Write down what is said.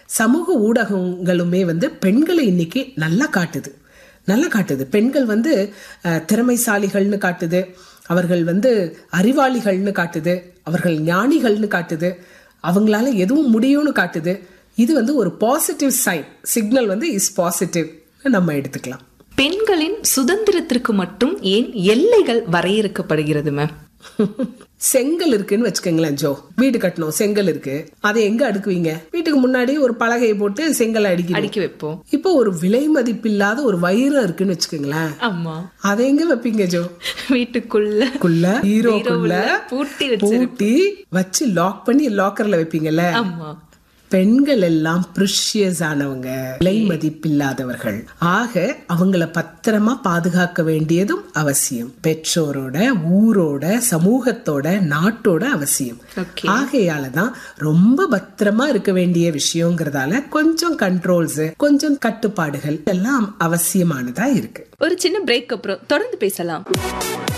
சமூக ஊடகங்களுமே வந்து பெண்களை இன்னைக்கு நல்லா காட்டுது நல்லா காட்டுது பெண்கள் வந்து அஹ், திறமைசாலிகள்னு காட்டுது அவர்கள் வந்து அறிவாளிகள்னு காட்டுது அவர்கள் ஞானிகள்னு காட்டுது அவங்களால எதுவும் முடியும்னு காட்டுது இது வந்து ஒரு பாசிட்டிவ் சைன் சிக்னல் வந்து இஸ் பாசிட்டிவ் நம்ம எடுத்துக்கலாம் பெண்களின் சுதந்திரத்திற்கு மட்டும் ஏன் எல்லைகள் வரையறுக்கப்படுகிறது மேம் செங்கல் இருக்குன்னு வச்சுக்கோங்களேன் ஜோ வீடு கட்டணும் செங்கல் இருக்கு அதை எங்க அடுக்குவீங்க வீட்டுக்கு முன்னாடி ஒரு பலகையை போட்டு செங்கல் அடிக்கி அடுக்கி வைப்போம் இப்போ ஒரு விலை மதிப்பில்லாத ஒரு வைரம் இருக்குன்னு வச்சுக்கோங்களேன் ஆமா அதை எங்க வைப்பீங்க ஜோ வீட்டுக்குள்ள குள்ள ஹீரோக்குள்ள பூட்டி வச்சு பூட்டி வச்சு லாக் பண்ணி லாக்கர்ல வைப்பீங்கல்ல ஆமா பெண்கள் எல்லாம் ப்ரிஷியஸ் ஆனவங்க விலை மதிப்பில்லாதவர்கள் ஆக அவங்கள பத்திரமா பாதுகாக்க வேண்டியதும் அவசியம் பெற்றோரோட ஊரோட சமூகத்தோட நாட்டோட அவசியம் Okay. ஆகையால தான் ரொம்ப பத்திரமா இருக்க வேண்டிய விஷயங்கிறதால கொஞ்சம் கண்ட்ரோல்ஸ் கொஞ்சம் கட்டுப்பாடுகள் எல்லாம் அவசியமானதா இருக்கு ஒரு சின்ன பிரேக் அப்புறம் தொடர்ந்து பேசலாம்